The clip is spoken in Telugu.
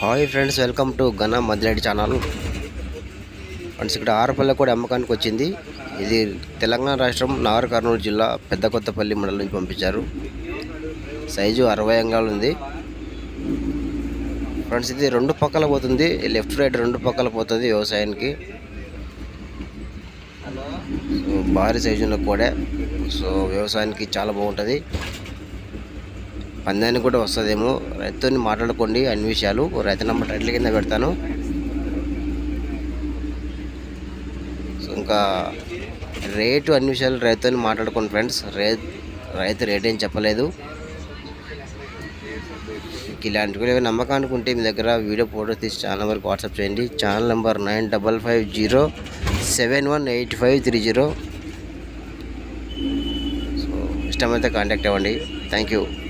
హాయ్ ఫ్రెండ్స్ వెల్కమ్ టు ఘన మదిరెడ్డి ఛానల్ ఫ్రెండ్స్ ఇక్కడ ఆరపల్లె కూడా అమ్మకానికి వచ్చింది ఇది తెలంగాణ రాష్ట్రం నాగర్ కర్నూలు జిల్లా పెద్ద కొత్తపల్లి మండలం నుంచి పంపించారు సైజు అరవై అంగాలు ఉంది ఫ్రెండ్స్ ఇది రెండు పక్కల పోతుంది లెఫ్ట్ రైట్ రెండు పక్కల పోతుంది వ్యవసాయానికి సో భారీ సైజు ఉన్న కూడా సో వ్యవసాయానికి చాలా బాగుంటుంది పందానికి కూడా వస్తుందేమో రైతుతో మాట్లాడుకోండి అన్ని విషయాలు రైతు నెంబర్ టైటిల్ కింద పెడతాను సో ఇంకా రేటు అన్ని విషయాలు రైతుతో మాట్లాడుకోండి ఫ్రెండ్స్ రే రైతు రేట్ ఏం చెప్పలేదు ఇలాంటివి ఏమైనా నమ్మకానికి ఉంటే మీ దగ్గర వీడియో ఫోటో తీసి ఛానల్ నెంబర్కి వాట్సాప్ చేయండి channel number nine double five zero seven one eight five three zero so ఇష్టమైతే కాంటాక్ట్ అవ్వండి థ్యాంక్ యూ